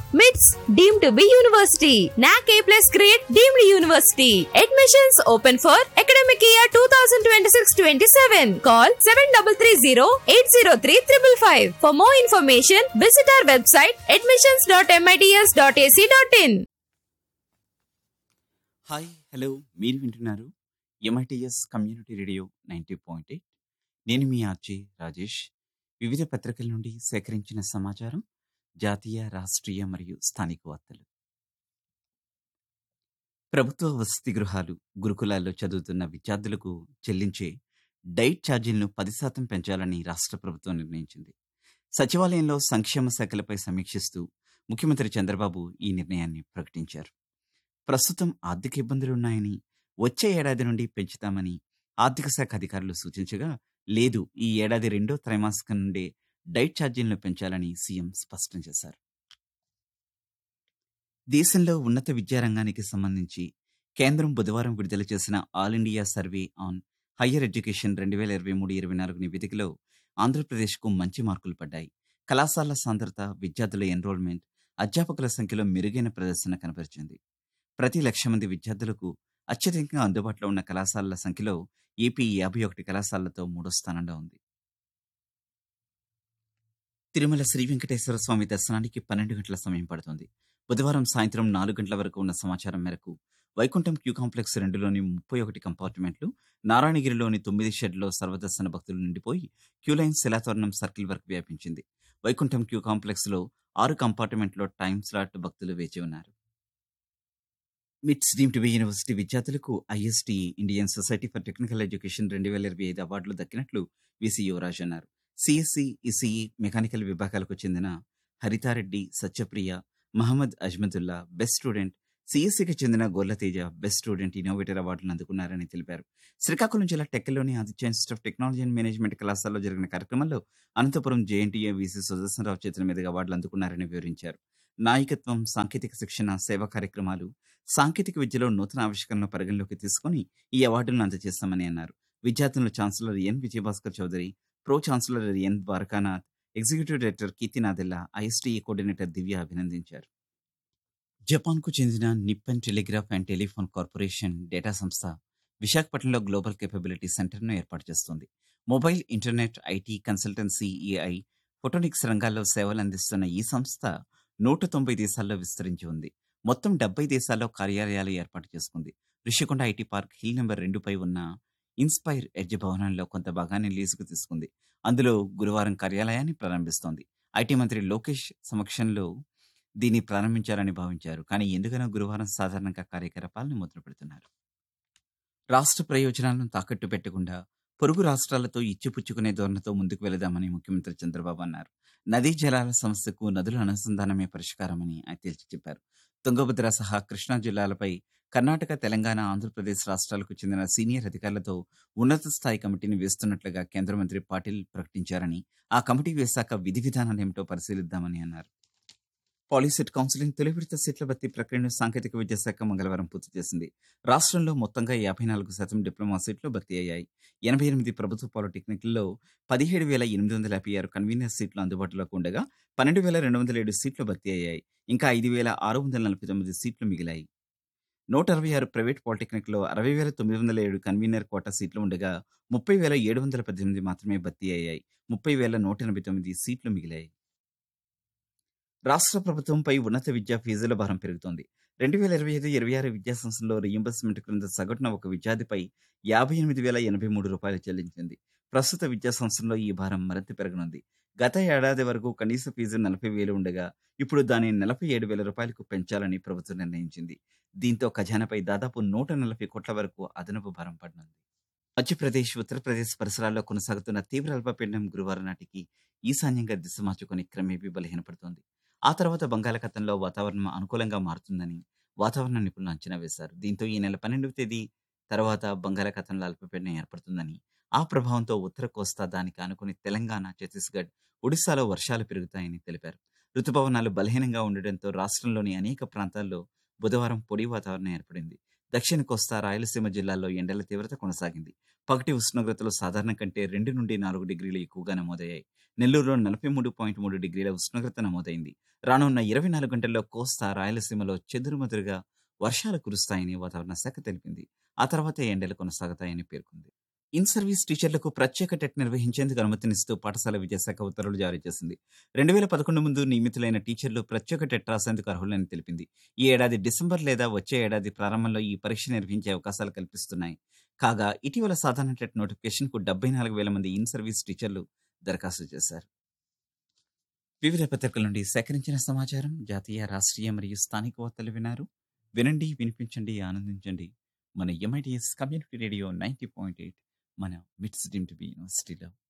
MITS deemed to be university. NAC A plus grade deemed university. Admissions open for academic year 2026-27. Call 7330-803-555. For more information, visit our website admissions.mits.ac.in. Hi hello మీరు వింటున్నారు MITS community radio ninety point eight నేను మీ RJ Rajesh వివిధ పత్రికల నుండి సేకరించిన సమాచారం జాతీయ రాష్ట్రీయ మరియు స్థానిక వార్తలు ప్రభుత్వ వసతి గృహాలు గురుకులాల్లో చదువుతున్న విద్యార్థులకు చెల్లించే డైట్ ఛార్జీలను పది శాతం పెంచాలని రాష్ట్ర ప్రభుత్వం నిర్ణయించింది సచివాలయంలో సంక్షేమ శాఖలపై సమీక్షిస్తూ ముఖ్యమంత్రి చంద్రబాబు ఈ నిర్ణయాన్ని ప్రకటించారు ప్రస్తుతం ఆర్థిక ఇబ్బందులున్నాయని వచ్చే ఏడాది నుండి పెంచుతామని ఆర్థిక శాఖ అధికారులు సూచించగా లేదు ఈ ఏడాది రెండో త్రైమాసికం నుండే డైట్ ఛార్జీలను పెంచాలని సీఎం స్పష్టం చేశారు దేశంలో ఉన్నత విద్యారంగానికి సంబంధించి కేంద్రం బుధవారం విడుదల చేసిన all India survey on higher education రెండు వేల ఇరవై మూడు ఇరవై నాలుగు నివేదికలో ఆంధ్రప్రదేశ్కు మంచి మార్కులు పడ్డాయి కళాశాల సాంద్రత విద్యార్థుల ఎన్రోల్మెంట్ అధ్యాపకుల సంఖ్యలో మెరుగైన ప్రదర్శన కనబరిచింది ప్రతి లక్ష మంది విద్యార్థులకు అత్యధికంగా అందుబాటులో ఉన్న కళాశాలల సంఖ్యలో ఏపీ యాభై ఒకటి కళాశాలలతో మూడో స్థానంలో ఉంది తిరుమల శ్రీ వెంకటేశ్వర స్వామి దర్శనానికి పన్నెండు గంటల సమయం పడుతుంది బుధవారం సాయంత్రం నాలుగు గంటల వరకు ఉన్న సమాచారం మేరకు వైకుంఠం క్యూ కాంప్లెక్స్ రెండులోని ముప్పై ఒకటి కంపార్ట్మెంట్లు నారాయణగిరిలోని తొమ్మిది షెడ్లో సర్వదర్శన భక్తులు నిండిపోయి క్యూ లైన్ శిలాతోరణం సర్కిల్ వరకు వ్యాపించింది వైకుంఠం క్యూ కాంప్లెక్స్లో ఆరు కంపార్ట్మెంట్లో టైం స్లాట్ భక్తులు వేచి ఉన్నారు MITS deem to be university విద్యార్థులకు IST Indian society for technical education రెండు వేల ఇరవై ఐదు అవార్డులు దక్కినట్లు విసి యువరాజ్ అన్నారు సిఎస్సి ఇసిఈ మెకానికల్ విభాగాలకు చెందిన హరితారెడ్డి సత్యప్రియ మహమ్మద్ అజ్మదుల్లా బెస్ట్ స్టూడెంట్ సిఎస్సికి చెందిన గొల్లతేజ బెస్ట్ స్టూడెంట్ ఇన్నోవేటర్ అవార్డులను అందుకున్నారని తెలిపారు శ్రీకాకుళం జిల్లా టెక్కల్లోని Aditya institute of technology and management కళాశాలలో జరిగిన కార్యక్రమంలో అనంతపురం జేఎన్టీఏ వీసీ సుదర్శనరావు చేతుల మీదుగా అవార్డులు అందుకున్నారని వివరించారు నాయకత్వం సాంకేతిక శిక్షణ సేవా కార్యక్రమాలు సాంకేతిక విద్యలో నూతన ఆవిష్కరణను పరిగణలోకి తీసుకుని ఈ అవార్డులను అందజేస్తామని అన్నారు విద్యార్థులను chancellor N Vijayabhaskar Chowdary pro chancellor N Dwarakanath executive director Keerthi Nadella ISTE coordinator Divya అభినందించారు జపాన్కు చెందిన Nippon telegraph and telephone corporation data సంస్థ విశాఖపట్నంలో గ్లోబల్ కేపబిలిటీ సెంటర్ను ఏర్పాటు చేస్తోంది mobile internet IT consultancy AI photonics రంగాల్లో సేవలు అందిస్తున్న ఈ సంస్థ నూట తొంభై దేశాల్లో విస్తరించి ఉంది మొత్తం డెబ్బై దేశాల్లో కార్యాలయాలు ఏర్పాటు చేసుకుంది Rushikonda IT park hill number రెండుపై ఉన్న ఇన్స్పైర్ ఎడ్జ్ భవనంలో కొంత భాగాన్ని లీజుకు తీసుకుంది అందులో గురువారం కార్యాలయాన్ని ప్రారంభిస్తోంది ఐటీ మంత్రి లోకేష్ సమక్షంలో దీన్ని ప్రారంభించాలని భావించారు కానీ ఎందుకనో గురువారం సాధారణంగా కార్యకలాపాలను మొదలు పెడుతున్నారు రాష్ట్ర ప్రయోజనాలను తాకట్టు పెట్టకుండా పొరుగు రాష్ట్రాలతో ఇచ్చిపుచ్చుకునే ధోరణితో ముందుకు వెళదామని ముఖ్యమంత్రి చంద్రబాబు అన్నారు నదీ జలాల సమస్యకు నదుల అనుసంధానమే పరిష్కారమని ఆయన తేల్చి చెప్పారు తుంగభద్ర సహా కృష్ణా జిల్లాలపై కర్ణాటక తెలంగాణ ఆంధ్రప్రదేశ్ రాష్ట్రాలకు చెందిన సీనియర్ అధికారులతో ఉన్నత స్థాయి కమిటీని వేస్తున్నట్లుగా కేంద్ర మంత్రి పాటిల్ ప్రకటించారని ఆ కమిటీ వేశాక విధి విధానాలు ఏమిటో పరిశీలిద్దామని అన్నారు పాలిసెట్ కౌన్సిలింగ్ తొలి విడత సీట్ల భర్తీ ప్రక్రియను సాంకేతిక విద్యాశాఖ మంగళవారం పూర్తి చేసింది రాష్ట్రంలో మొత్తంగా యాభై నాలుగు శాతం డిప్లొమా సీట్లు భర్తీ అయ్యాయి ఎనభై ఎనిమిది ప్రభుత్వ పాలిటెక్నిక్లలో పదిహేడు వేల ఎనిమిది వందల యాభై ఆరు కన్వీనర్ సీట్లు అందుబాటులోకి ఉండగా పన్నెండు వేల రెండు వందల ఏడు సీట్లు భర్తీ అయ్యాయి ఇంకా ఐదు వేల ఆరు వందల నలభై తొమ్మిది సీట్లు మిగిలాయి నూట అరవై ఆరు ప్రైవేట్ పాలిటెక్నిక్లో అరవై వేల తొమ్మిది వందల ఏడు కన్వీనర్ కోటా సీట్లు ఉండగా ముప్పై వేల ఏడు వందల పద్దెనిమిది మాత్రమే భర్తీ అయ్యాయి ముప్పై వేల నూట ఎనభై తొమ్మిది సీట్లు మిగిలాయి రాష్ట్ర ప్రభుత్వంపై ఉన్నత విద్యా ఫీజుల భారం పెరుగుతోంది రెండు వేల ఇరవై ఐదు ఇరవై ఆరు విద్యా సంస్థల్లో రీయింబర్స్మెంట్ క్రింద సగటున ఒక విద్యార్థిపై యాభై ఎనిమిది వేల ఎనభై మూడు రూపాయలు చెల్లించింది ప్రస్తుత విద్యా సంస్థల్లో ఈ భారం మరింత పెరగనుంది గత ఏడాది వరకు కనీస ఫీజు నలభై వేలు ఉండగా ఇప్పుడు దాన్ని నలభై ఏడు వేల రూపాయలకు పెంచాలని ప్రభుత్వం నిర్ణయించింది దీంతో ఖజానాపై దాదాపు నూట నలభై కోట్ల వరకు అదనపు భారం పడనుంది మధ్యప్రదేశ్ ఉత్తరప్రదేశ్ పరిసరాల్లో కొనసాగుతున్న తీవ్ర అల్పపీడనం గురువారం నాటికి ఈశాన్యంగా దిశ మార్చుకొని క్రమేపీ బలహీనపడుతోంది ఆ తర్వాత బంగాళాఖాతంలో వాతావరణం అనుకూలంగా మారుతుందని వాతావరణ నిపుణులు అంచనా వేశారు దీంతో ఈ నెల పన్నెండవ తేదీ తర్వాత బంగాళాఖాతంలో అల్పపీడనం ఏర్పడుతుందని ఆ ప్రభావంతో ఉత్తర కోస్తా దానికి ఆనుకుని తెలంగాణ ఛత్తీస్గఢ్ ఒడిశాలో వర్షాలు పెరుగుతాయని తెలిపారు రుతుపవనాలు బలహీనంగా ఉండడంతో రాష్ట్రంలోని అనేక ప్రాంతాల్లో బుధవారం పొడి వాతావరణం ఏర్పడింది దక్షిణ కోస్తా రాయలసీమ జిల్లాల్లో ఎండల తీవ్రత కొనసాగింది పగటి ఉష్ణోగ్రతలు సాధారణం కంటే రెండు నుండి నాలుగు డిగ్రీలు ఎక్కువగా నమోదయ్యాయి నెల్లూరులో నలభై మూడు పాయింట్ మూడు డిగ్రీల ఉష్ణోగ్రత నమోదైంది రానున్న ఇరవై నాలుగు గంటల్లో కోస్తా రాయలసీమలో చెదురుమదురుగా వర్షాలు కురుస్తాయని వాతావరణ శాఖ తెలిపింది ఆ తర్వాత ఎండలు కొనసాగుతాయని పేర్కొంది ఇన్ సర్వీస్ టీచర్లకు ప్రత్యేక టెట్ నిర్వహించేందుకు అనుమతినిస్తూ పాఠశాల విద్యాశాఖ ఉత్తర్వులు జారీ చేసింది రెండు వేల పదకొండు ముందు నియమితులైన టీచర్లు ప్రత్యేక టెట్ రాసేందుకు అర్హులని తెలిపింది ఈ ఏడాది డిసెంబర్ లేదా వచ్చే ఏడాది ప్రారంభంలో ఈ పరీక్ష నిర్వహించే అవకాశాలు కల్పిస్తున్నాయి కాగా ఇటీవల సాధారణ టెట్ నోటిఫికేషన్ కు డెబ్బై నాలుగు వేల మంది ఇన్ సర్వీస్ టీచర్లు దరఖాస్తు చేశారు వివిధ పత్రికల నుండి సేకరించిన సమాచారం జాతీయ రాష్ట్రీయ మరియు స్థానిక వార్తలు విన్నారు వినండి వినిపించండి ఆనందించండి మన MITS community radio ninety point eight మన మిట్స్ డిమ్ టు బి యూనివర్సిటీలో